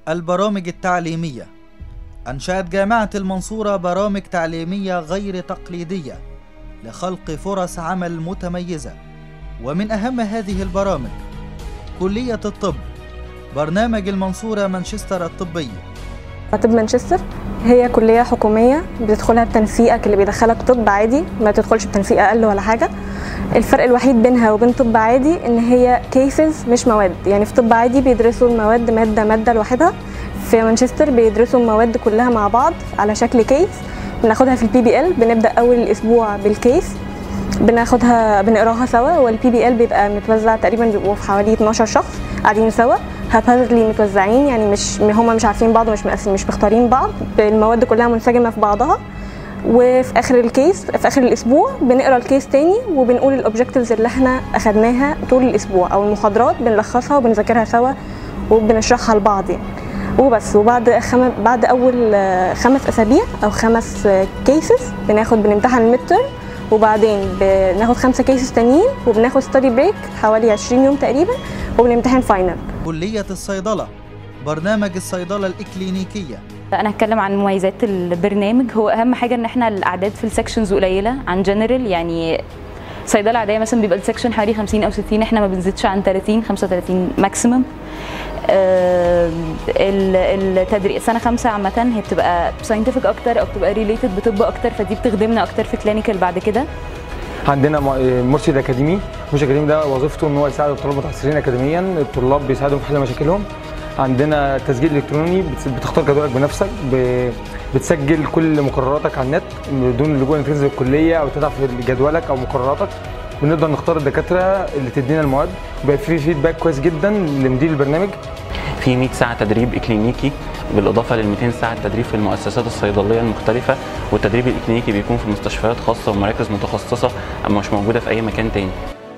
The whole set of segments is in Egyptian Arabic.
البرامج التعليمية أنشأت جامعة المنصورة برامج تعليمية غير تقليدية لخلق فرص عمل متميزة ومن أهم هذه البرامج كلية الطب برنامج المنصورة مانشستر الطبي طب مانشستر هي كلية حكومية بتدخلها بتنسيقك اللي بيدخلك طب عادي ما تدخلش بتنسيق أقل ولا حاجة الفرق الوحيد بينها وبين طب عادي إن هي كيسز مش مواد يعني في طب عادي بيدرسوا المواد مادة مادة لوحدها في مانشستر بيدرسوا المواد كلها مع بعض على شكل كيس بناخدها في البي بي ال بنبدأ أول الأسبوع بالكيس بناخدها بنقراها سوا والبي بي ال بيبقى متوزع تقريبا بيبقوا في حوالي 12 شخص قاعدين سوا هابازلي متوزعين يعني مش هم مش عارفين بعض ومش مقسم مش مختارين بعض المواد كلها منسجمه في بعضها وفي اخر الكيس في اخر الاسبوع بنقرا الكيس تاني وبنقول الاوبجكتيفز اللي احنا اخدناها طول الاسبوع او المحاضرات بنلخصها وبنذاكرها سوا وبنشرحها لبعض يعني وبس وبعد خم... بعد اول خمس اسابيع او خمس كيسز بناخد بنمتحن الميد وبعدين بناخد خمسه كيسز تانيين وبناخد ستادي بريك حوالي 20 يوم تقريبا وبنمتحن فاينل كلية الصيدلة برنامج الصيدلة الإكلينيكية انا هتكلم عن مميزات البرنامج هو اهم حاجه ان احنا الاعداد في السكشنز قليله عن جنرال يعني صيدله عاديه مثلا بيبقى السكشن حوالي 50 او 60 احنا ما بنزيدش عن 30 35 ماكسيمم آه التدريب سنه خمسه عامه هي بتبقى ساينتفك اكتر او بتبقى ريليتد بطب اكتر فدي بتخدمنا اكتر في كلينيكال بعد كده عندنا مرشد اكاديمي المرشد الاكاديمي ده وظيفته ان هو يساعد الطلاب المتخصصين اكاديميا الطلاب بيساعدهم في حل مشاكلهم عندنا تسجيل الكتروني بتختار جدولك بنفسك بتسجل كل مقرراتك على النت بدون اللجوء انك تنزل الكليه او تتعب في جدولك او مقرراتك بنقدر نختار الدكاتره اللي تدينا المواد بيبقى في فيدباك كويس جدا لمدير البرنامج في 100 ساعه تدريب اكلينيكي بالاضافه لل 200 ساعه تدريب في المؤسسات الصيدليه المختلفه والتدريب الاكلينيكي بيكون في مستشفيات خاصه ومراكز متخصصه اما مش موجوده في اي مكان تاني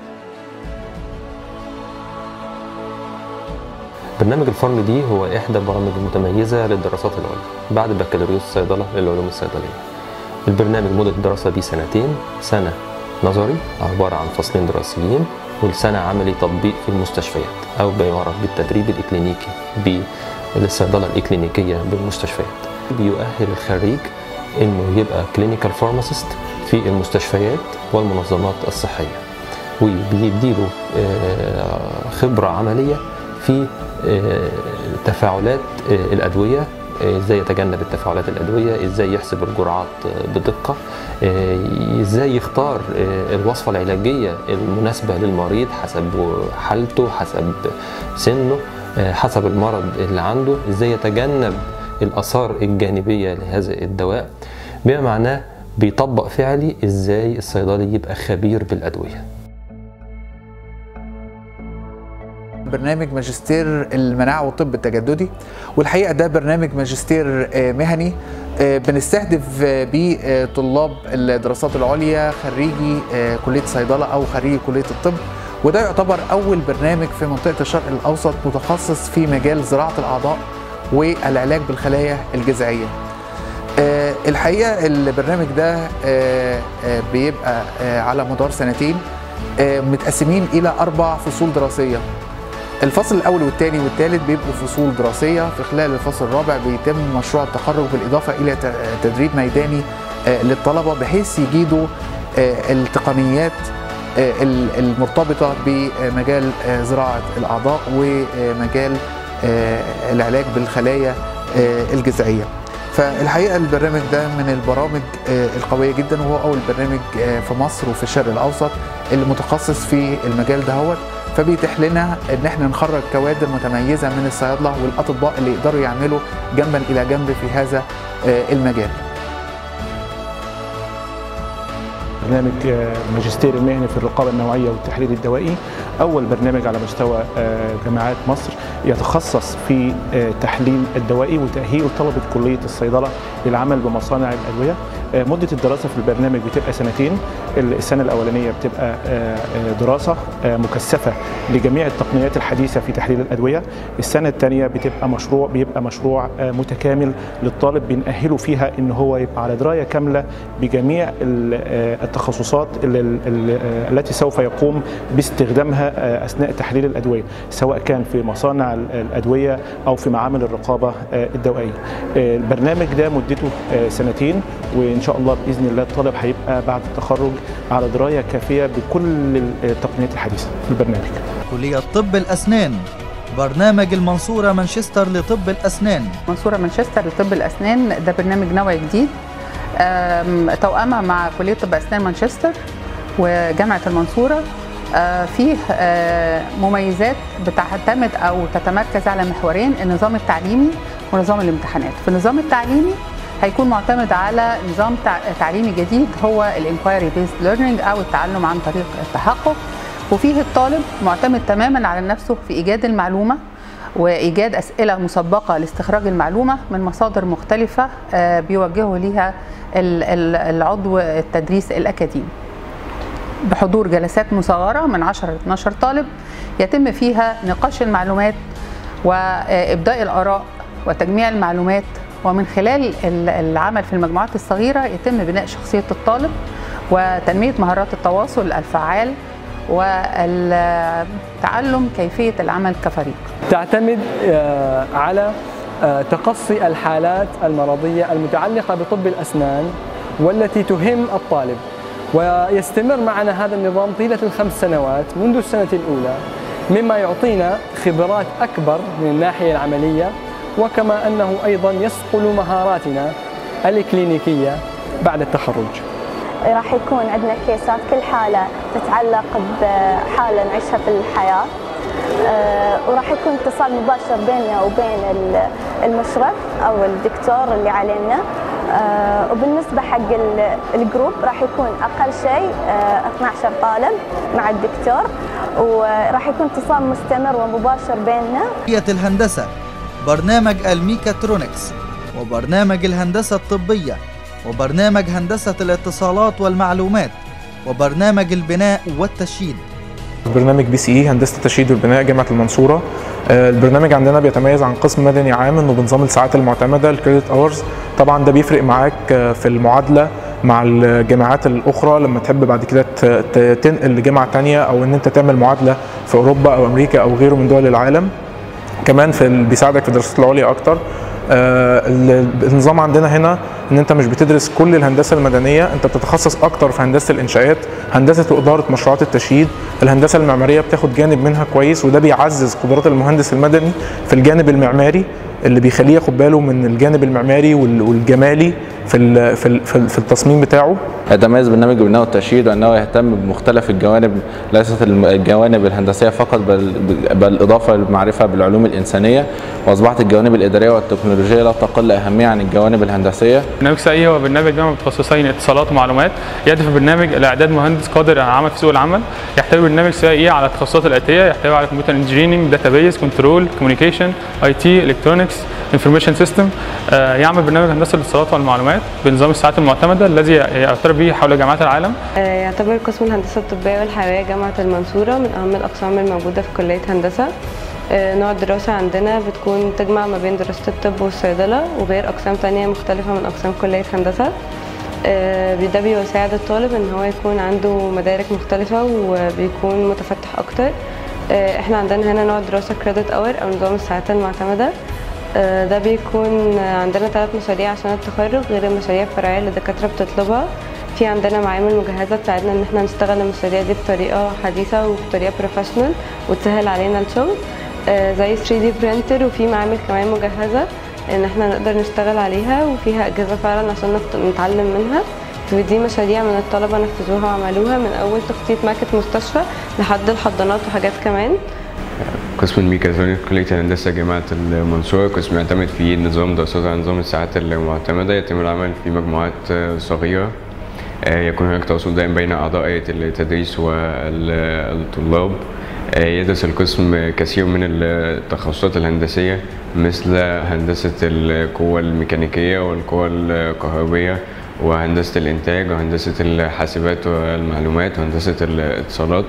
برنامج الفارم دي هو إحدى البرامج المتميزة للدراسات العليا بعد بكالوريوس الصيدلة للعلوم الصيدلية. البرنامج مدة الدراسة دي سنتين، سنة نظري عبارة عن فصلين دراسيين والسنة عملي تطبيق في المستشفيات أو بيعرف بالتدريب الإكلينيكي للصيدلة الإكلينيكية بالمستشفيات. بيؤهل الخريج إنه يبقى كلينيكال فارماسيست في المستشفيات والمنظمات الصحية. وبيديله خبرة عملية في تفاعلات الادويه ازاي يتجنب التفاعلات الادويه ازاي يحسب الجرعات بدقه ازاي يختار الوصفه العلاجيه المناسبه للمريض حسب حالته حسب سنه حسب المرض اللي عنده ازاي يتجنب الاثار الجانبيه لهذا الدواء بما معناه بيطبق فعلي ازاي الصيدلي يبقى خبير بالادويه برنامج ماجستير المناعة والطب التجددي والحقيقة ده برنامج ماجستير مهني بنستهدف بيه طلاب الدراسات العليا خريجي كلية صيدلة أو خريجي كلية الطب وده يعتبر أول برنامج في منطقة الشرق الأوسط متخصص في مجال زراعة الأعضاء والعلاج بالخلايا الجذعية الحقيقة البرنامج ده بيبقى على مدار سنتين متقسمين إلى أربع فصول دراسية الفصل الاول والثاني والثالث بيبقوا فصول دراسيه في خلال الفصل الرابع بيتم مشروع التخرج بالاضافه الى تدريب ميداني للطلبه بحيث يجيدوا التقنيات المرتبطه بمجال زراعه الاعضاء ومجال العلاج بالخلايا الجذعيه فالحقيقه البرنامج ده من البرامج القويه جدا وهو اول برنامج في مصر وفي الشرق الاوسط اللي متخصص في المجال دهوت فبيتيح لنا ان احنا نخرج كوادر متميزه من الصيادله والاطباء اللي يقدروا يعملوا جنبا الى جنب في هذا المجال. برنامج الماجستير المهني في الرقابه النوعيه والتحليل الدوائي اول برنامج على مستوى جامعات مصر يتخصص في تحليل الدوائي وتاهيل طلبه كليه الصيدله للعمل بمصانع الادويه آه، مده الدراسه في البرنامج بتبقى سنتين السنه الاولانيه بتبقى آه، آه، دراسه آه، مكثفه لجميع التقنيات الحديثه في تحليل الادويه السنه الثانيه بتبقى مشروع بيبقى مشروع آه، متكامل للطالب بنأهله فيها ان هو يبقى على درايه كامله بجميع ال- آه، التخصصات ال- ال- ال- آه، التي سوف يقوم باستخدامها آه، اثناء تحليل الادويه سواء كان في مصانع ال- الادويه او في معامل الرقابه آه، الدوائيه. آه، البرنامج ده مدته آه، سنتين وان شاء الله باذن الله الطالب هيبقى بعد التخرج على درايه كافيه بكل التقنيات الحديثه في البرنامج. كلية طب الأسنان برنامج المنصورة مانشستر لطب الأسنان منصورة مانشستر لطب الأسنان ده برنامج نوعي جديد آم، توأمة مع كلية طب أسنان مانشستر وجامعة المنصورة آه، فيه آه، مميزات بتعتمد أو تتمركز على محورين النظام التعليمي ونظام الامتحانات في النظام التعليمي هيكون معتمد على نظام تع- تعليمي جديد هو الانكوايري بيست ليرنينج او التعلم عن طريق التحقق وفيه الطالب معتمد تماما على نفسه في ايجاد المعلومه وايجاد اسئله مسبقه لاستخراج المعلومه من مصادر مختلفه آه، بيوجهه ليها ال- ال- العضو التدريس الاكاديمي بحضور جلسات مصغره من 10 ل 12 طالب يتم فيها نقاش المعلومات وابداء الاراء وتجميع المعلومات ومن خلال ال- العمل في المجموعات الصغيره يتم بناء شخصيه الطالب وتنميه مهارات التواصل الفعال والتعلم كيفيه العمل كفريق تعتمد آه، على آه، تقصي الحالات المرضية المتعلقة بطب الأسنان والتي تهم الطالب ويستمر معنا هذا النظام طيلة الخمس سنوات منذ السنة الأولى مما يعطينا خبرات أكبر من الناحية العملية وكما أنه أيضا يصقل مهاراتنا الإكلينيكية بعد التخرج راح يكون عندنا كيسات كل حالة تتعلق بحالة نعيشها في الحياة آه، وراح يكون اتصال مباشر بيننا وبين ال- المشرف أو الدكتور اللي علينا آه، وبالنسبة حق ال- الجروب راح يكون أقل شيء آه، 12 طالب مع الدكتور وراح يكون اتصال مستمر ومباشر بيننا كلية الهندسة برنامج الميكاترونكس وبرنامج الهندسة الطبية وبرنامج هندسة الاتصالات والمعلومات وبرنامج البناء والتشييد برنامج بي سي اي هندسه التشييد والبناء جامعه المنصوره آه، البرنامج عندنا بيتميز عن قسم مدني عام انه بنظام الساعات المعتمده الكريدت اورز طبعا ده بيفرق معاك آه، في المعادله مع الجامعات الاخرى لما تحب بعد كده ت- ت- تنقل لجامعه تانية او ان انت تعمل معادله في اوروبا او امريكا او غيره من دول العالم كمان في ال- بيساعدك في الدراسات العليا اكتر آه، ال- النظام عندنا هنا ان انت مش بتدرس كل الهندسه المدنيه انت بتتخصص اكتر في هندسه الانشاءات هندسه واداره مشروعات التشييد الهندسه المعماريه بتاخد جانب منها كويس وده بيعزز قدرات المهندس المدني في الجانب المعماري اللي بيخليه ياخد باله من الجانب المعماري وال- والجمالي في ال- في ال- في ال- في التصميم بتاعه يتميز برنامج البناء والتشييد وانه يهتم بمختلف الجوانب ليست الم- الجوانب الهندسيه فقط بل بل اضافه للمعرفه بالعلوم الانسانيه واصبحت الجوانب الاداريه والتكنولوجيه لا تقل اهميه عن الجوانب الهندسيه برنامج سائي هو برنامج جامعة متخصصين اتصالات ومعلومات يهدف البرنامج الى اعداد مهندس قادر على العمل في سوق العمل يحتوي برنامج سائي على التخصصات الاتيه يحتوي على كمبيوتر انجينيرنج داتابيز كنترول كوميونيكيشن اي تي الكترونكس انفورميشن سيستم يعمل برنامج هندسه الاتصالات والمعلومات بنظام الساعات المعتمده الذي يعترف به حول جامعات العالم آه، يعتبر قسم الهندسة الطبية والحيوية جامعة المنصورة من أهم الأقسام الموجودة في كلية هندسة آه، نوع الدراسة عندنا بتكون تجمع ما بين دراسة الطب والصيدلة وغير أقسام تانية مختلفة من أقسام كلية هندسة آه، ده بيساعد الطالب إن هو يكون عنده مدارك مختلفة وبيكون متفتح أكتر آه، احنا عندنا هنا نوع دراسة كريدت اور أو نظام الساعات المعتمدة آه، ده بيكون عندنا ثلاث مشاريع عشان التخرج غير المشاريع الفرعية اللي الدكاترة بتطلبها في عندنا معامل مجهزة تساعدنا ان احنا نشتغل المشاريع دي بطريقة حديثة وبطريقة بروفيشنال وتسهل علينا الشغل آه، زي 3 دي برينتر وفي معامل كمان مجهزة ان احنا نقدر نشتغل عليها وفيها اجهزة فعلا عشان نت- نتعلم منها ودي مشاريع من الطلبة نفذوها وعملوها من أول تخطيط ماكت مستشفى لحد الحضانات وحاجات كمان قسم الميكاترونيك كلية الهندسة جامعة المنصورة قسم يعتمد فيه نظام دراسات على نظام الساعات المعتمدة يتم العمل في مجموعات آه، صغيرة آه، يكون هناك تواصل دائم بين أعضاء هيئة التدريس والطلاب آه، يدرس القسم كثير من التخصصات الهندسية مثل هندسة القوة الميكانيكية والقوة الكهربية وهندسة الإنتاج وهندسة الحاسبات والمعلومات وهندسة الاتصالات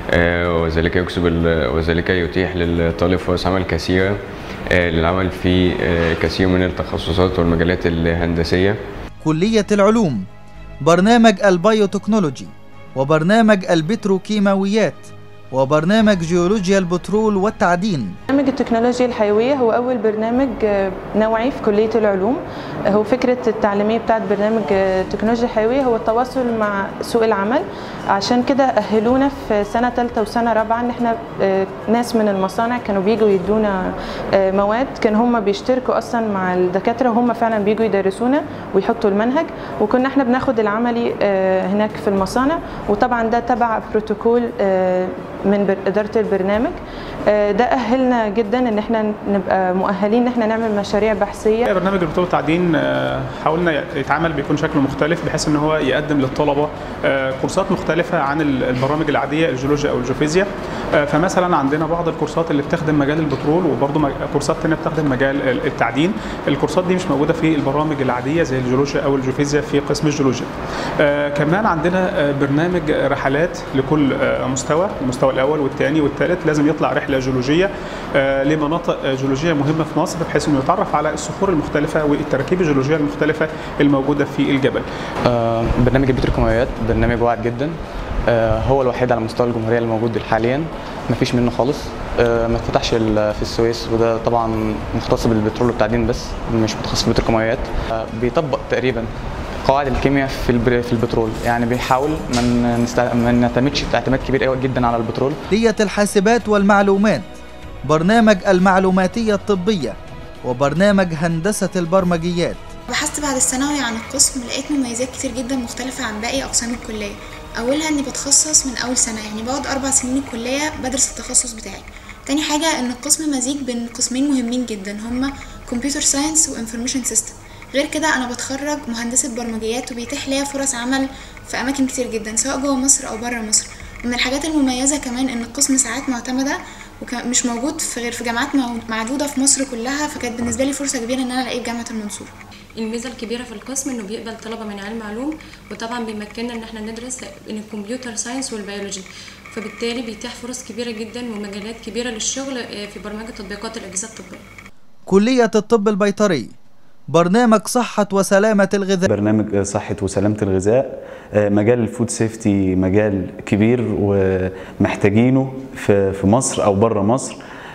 آه، وذلك يكسب ال- وذلك يتيح للطالب فرص عمل كثيرة آه، للعمل في آه، كثير من التخصصات والمجالات الهندسية كلية العلوم برنامج البيوتكنولوجي وبرنامج البتروكيماويات وبرنامج جيولوجيا البترول والتعدين برنامج التكنولوجيا الحيوية هو أول برنامج آه، نوعي في كلية العلوم آه، هو فكرة التعليمية بتاعت برنامج آه، التكنولوجيا الحيوية هو التواصل مع سوق العمل عشان كده أهلونا في سنة ثالثة وسنة رابعة إن إحنا آه، ناس من المصانع كانوا بيجوا يدونا آه، مواد كان هم بيشتركوا أصلا مع الدكاترة وهم فعلا بيجوا يدرسونا ويحطوا المنهج وكنا إحنا بناخد العملي آه، هناك في المصانع وطبعا ده تبع بروتوكول آه، من بر- إدارة البرنامج آه، ده أهلنا جدا إن إحنا نبقى مؤهلين إن إحنا نعمل مشاريع بحثية برنامج البطولة والتعدين آه، حاولنا يتعمل بيكون شكله مختلف بحيث ان هو يقدم للطلبه آه، كورسات مختلفه عن ال- البرامج العاديه الجيولوجيا او الجيوفيزياء آه، فمثلا عندنا بعض الكورسات اللي بتخدم مجال البترول وبرضه مج- كورسات ثانيه بتخدم مجال ال- التعدين الكورسات دي مش موجوده في البرامج العاديه زي الجيولوجيا او الجيوفيزياء في قسم الجيولوجيا آه، كمان عندنا آه، برنامج رحلات لكل آه، مستوى المستوى الاول والثاني والثالث لازم يطلع رحله جيولوجيه آه، لمناطق آه، جيولوجيه مهمه في مصر بحيث انه يتعرف على الصخور المختلفه والتراكيب الجيولوجيه المختلفه الموجوده في الجبل آه، برنامج البتروكيماويات برنامج واعد جدا آه، هو الوحيد على مستوى الجمهوريه الموجود حاليا مفيش منه خالص آه، ما اتفتحش ال- في السويس وده طبعا مختص بالبترول والتعدين بس مش متخصص في البتروكيماويات آه، بيطبق تقريبا قواعد الكيمياء في البر- في البترول يعني بيحاول ما ن- نست- ما نعتمدش اعتماد كبير قوي جدا على البترول كلية الحاسبات والمعلومات برنامج المعلوماتية الطبية وبرنامج هندسة البرمجيات بحثت بعد الثانوي عن القسم لقيت مميزات كتير جدا مختلفة عن باقي أقسام الكلية أولها إني بتخصص من أول سنة يعني بقعد أربع سنين الكلية بدرس التخصص بتاعي تاني حاجة إن القسم مزيج بين قسمين مهمين جدا هما كمبيوتر ساينس وانفورميشن سيستم غير كده أنا بتخرج مهندسة برمجيات وبيتيح ليا فرص عمل في أماكن كتير جدا سواء جوه مصر أو برا مصر ومن الحاجات المميزة كمان إن القسم ساعات معتمدة ومش موجود في غير في جامعات مع- معدودة في مصر كلها فكانت بالنسبة لي فرصة كبيرة إن أنا ألاقيه في جامعة المنصورة الميزه الكبيره في القسم انه بيقبل طلبه من علم علوم وطبعا بيمكننا ان احنا ندرس من الكمبيوتر ساينس والبيولوجي فبالتالي بيتيح فرص كبيره جدا ومجالات كبيره للشغل آه، في برمجه تطبيقات الاجهزه الطبيه كلية الطب البيطري برنامج صحة وسلامة الغذاء برنامج صحة وسلامة الغذاء آه، مجال الفود سيفتي مجال كبير ومحتاجينه في في مصر أو بره مصر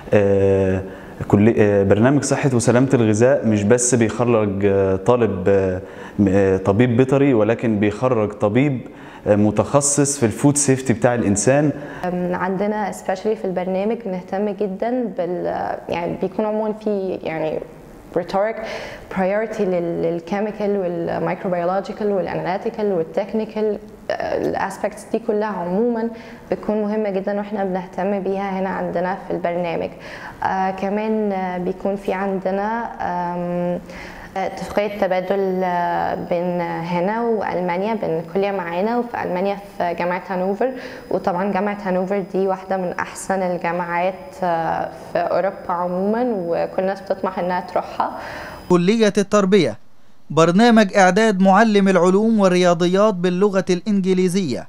آه، كل آه، برنامج صحة وسلامة الغذاء مش بس بيخرج آه، طالب آه، م- آه، طبيب بيطري ولكن بيخرج طبيب آه، متخصص في الفود سيفتي بتاع الإنسان أم، عندنا especially في البرنامج بنهتم جدا بال يعني بيكون عموما في يعني rhetoric priority لل- للchemical والميكروبيولوجيكال والاناليتيكال والتكنيكال الاسبكتس دي كلها عموما بتكون مهمه جدا واحنا بنهتم بيها هنا عندنا في البرنامج آه كمان آه، بيكون في عندنا آم، اتفاقية تبادل آه، بين هنا وألمانيا بين الكلية معانا وفي ألمانيا في جامعة هانوفر وطبعا جامعة هانوفر دي واحدة من أحسن الجامعات آه، في أوروبا عموما وكل الناس بتطمح إنها تروحها كلية التربية برنامج إعداد معلم العلوم والرياضيات باللغة الإنجليزية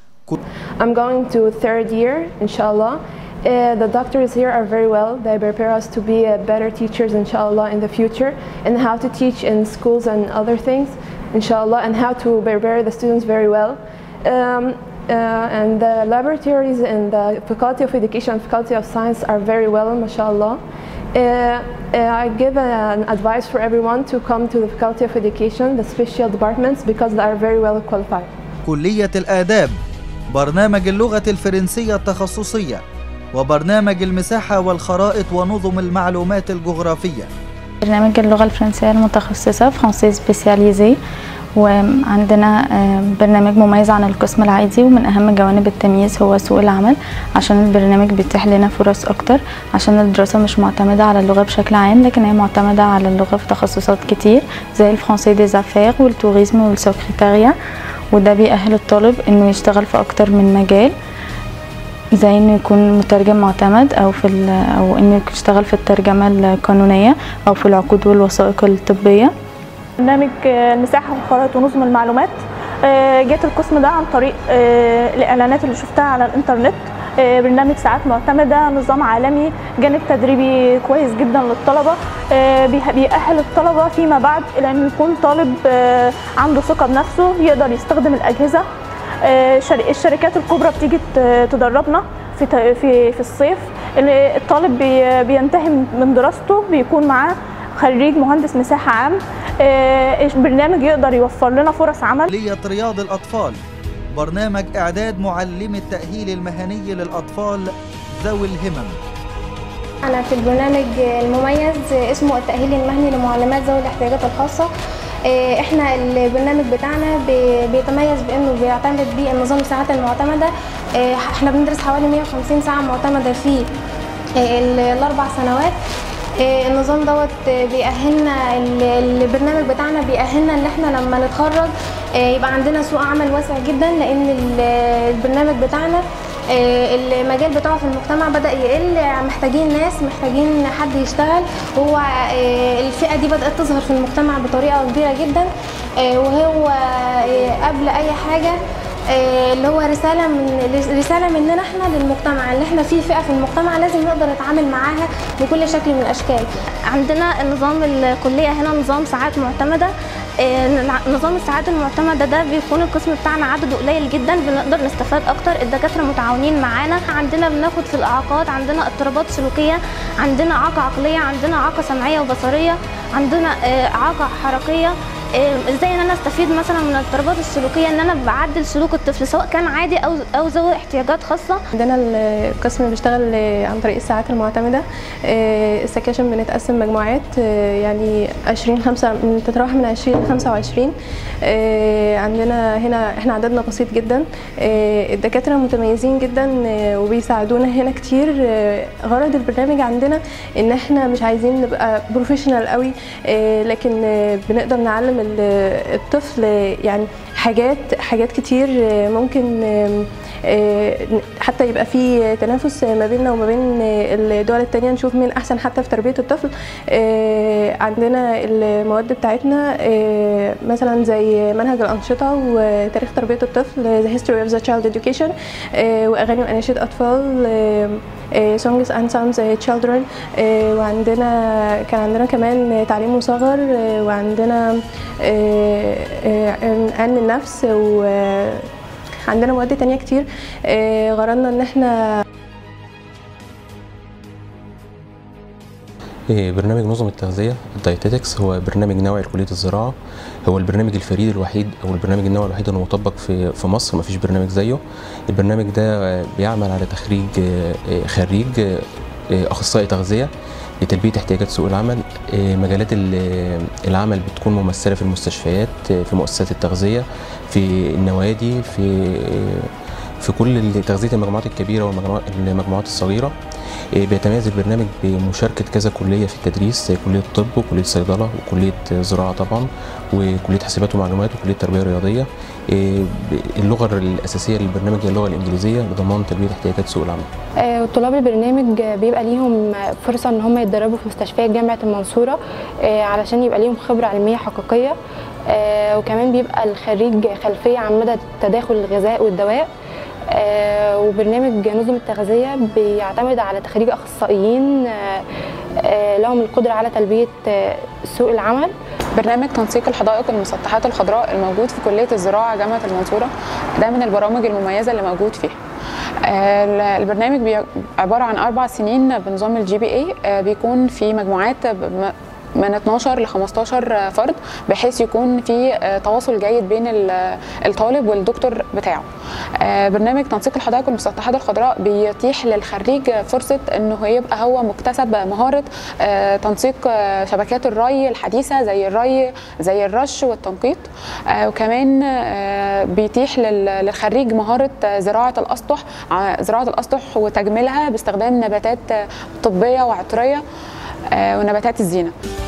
I'm going to third year, inshallah. Uh, the doctors here are very well. They prepare us to be uh, better teachers, inshallah, in the future, and how to teach in schools and other things, inshallah, and how to prepare the students very well. Um, uh, and the laboratories in the Faculty of Education and Faculty of Science are very well, mashallah. Uh, uh, I give an advice for everyone to come to the Faculty of Education, the special departments, because they are very well qualified. كلية الآداب برنامج اللغة الفرنسية التخصصية وبرنامج المساحة والخرائط ونظم المعلومات الجغرافية برنامج اللغة الفرنسية المتخصصة فرنسي سبيسياليزي وعندنا آه، برنامج مميز عن القسم العادي ومن أهم جوانب التمييز هو سوق العمل عشان البرنامج بيتيح لنا فرص أكتر عشان الدراسة مش معتمدة على اللغة بشكل عام لكن هي معتمدة على اللغة في تخصصات كتير زي الفرنسي دي زافير والتوريزم والسكرتاريا وده بيأهل الطالب إنه يشتغل في أكتر من مجال زي انه يكون مترجم معتمد او في ال- او انه يشتغل في الترجمه القانونيه او في العقود والوثائق الطبيه برنامج آه، المساحة والخرائط ونظم المعلومات آه، جيت القسم ده عن طريق آه، الإعلانات اللي شفتها على الإنترنت آه، برنامج ساعات معتمدة نظام عالمي جانب تدريبي كويس جدا للطلبة آه، بيه- بيأهل الطلبة فيما بعد إلى أن يكون طالب آه، عنده ثقة بنفسه يقدر يستخدم الأجهزة آه، شر- الشركات الكبرى بتيجي ت- تدربنا في ت- في في الصيف اللي الطالب بي- بينتهي من دراسته بيكون معاه خريج مهندس مساحة عام آه، البرنامج يقدر يوفر لنا فرص عمل كلية رياض الأطفال برنامج إعداد معلمي التأهيل المهني للأطفال ذوي الهمم أنا في البرنامج المميز اسمه التأهيل المهني لمعلمات ذوي الاحتياجات الخاصة إيه، احنا البرنامج بتاعنا بي- بيتميز بانه بيعتمد بيه النظام الساعات المعتمده إيه، احنا بندرس حوالي 150 ساعه معتمده في إيه، ال- الاربع سنوات إيه، النظام دوت بيأهلنا ال- البرنامج بتاعنا بيأهلنا ان احنا لما نتخرج إيه، يبقى عندنا سوق عمل واسع جدا لان ال- البرنامج بتاعنا آه، المجال بتاعه في المجتمع بدأ يقل محتاجين ناس محتاجين حد يشتغل هو آه، الفئة دي بدأت تظهر في المجتمع بطريقة كبيرة جدا آه، وهو آه، قبل أي حاجة آه، اللي هو رسالة من رسالة مننا احنا للمجتمع اللي احنا في فئة في المجتمع لازم نقدر نتعامل معاها بكل شكل من الأشكال عندنا النظام الكلية هنا نظام ساعات معتمدة آه، نظام الساعات المعتمدة ده بيكون القسم بتاعنا عدده قليل جدا بنقدر نستفاد أكتر الدكاترة متعاونين معانا عندنا بناخد في الإعاقات عندنا اضطرابات سلوكية عندنا إعاقة عقلية عندنا إعاقة سمعية وبصرية عندنا آه، إعاقة حركية آه، ازاي ان انا استفيد مثلا من الاضطرابات السلوكيه ان انا بعدل سلوك الطفل سواء كان عادي او او ذوي احتياجات خاصه عندنا القسم بيشتغل عن طريق الساعات المعتمدة آه، السكاشن بنتقسم مجموعات آه، يعني 20 خمسة من تتراوح من 20 ل 25 آه، عندنا هنا احنا عددنا بسيط جدا آه، الدكاترة متميزين جدا آه، وبيساعدونا هنا كتير آه، غرض البرنامج عندنا ان احنا مش عايزين نبقى بروفيشنال قوي آه، لكن آه، بنقدر نعلم ال- الطفل يعني حاجات حاجات كتير آه، ممكن آم، آه، حتى يبقى في تنافس ما بيننا وما بين الدول التانية نشوف مين أحسن حتى في تربية الطفل آه، عندنا المواد بتاعتنا آه، مثلا زي منهج الأنشطة وتاريخ تربية الطفل The History of the Child Education آه، وأغاني وأناشيد أطفال آه، آه، songs and psalms آه، children آه، وعندنا كان عندنا كمان تعليم مصغر آه، وعندنا آه، آه، علم النفس وعندنا مواد تانية كتير آه، غرضنا ان احنا إيه، برنامج نظم التغذية الدايتيتكس هو برنامج نوعي لكلية الزراعة هو البرنامج الفريد الوحيد أو البرنامج النوعي الوحيد اللي مطبق في في مصر مفيش برنامج زيه البرنامج ده آه، بيعمل على تخريج آه، آه، خريج آه، آه، أخصائي تغذية لتلبية احتياجات سوق العمل آه، مجالات ال- العمل بتكون ممثلة في المستشفيات آه، في مؤسسات التغذية في النوادي في في كل تغذية المجموعات الكبيرة والمجموعات الصغيرة إيه، بيتميز البرنامج بمشاركة كذا كلية في التدريس زي كلية طب وكلية صيدلة وكلية زراعة طبعا وكلية حاسبات ومعلومات وكلية تربية رياضية إيه، ب- اللغة الأساسية للبرنامج هي اللغة الإنجليزية لضمان تلبية احتياجات سوق العمل آه، وطلاب البرنامج بيبقى ليهم فرصة ان هم يتدربوا في مستشفيات جامعة المنصورة آه، علشان يبقى ليهم خبرة علمية حقيقية آه، وكمان بيبقى الخريج خلفية عن مدى تداخل الغذاء والدواء آه، وبرنامج نظم التغذية بيعتمد على تخريج أخصائيين آه، آه، لهم القدرة على تلبية آه، سوق العمل برنامج تنسيق الحدائق المسطحات الخضراء الموجود في كلية الزراعة جامعة المنصورة ده من البرامج المميزة اللي موجود فيها آه، البرنامج بي- عبارة عن أربع سنين بنظام الجي بي اي بيكون في مجموعات ب- من 12 ل 15 فرد بحيث يكون في آه، تواصل جيد بين ال- الطالب والدكتور بتاعه آه، برنامج تنسيق الحدائق المسطحات الخضراء بيتيح للخريج فرصة انه يبقى هو مكتسب مهارة آه، تنسيق آه، شبكات الري الحديثة زي الري زي الرش والتنقيط آه، وكمان آه، بيتيح لل- للخريج مهارة آه، زراعة الأسطح ع- زراعة الأسطح وتجميلها باستخدام نباتات آه، طبية وعطرية آه، ونباتات الزينة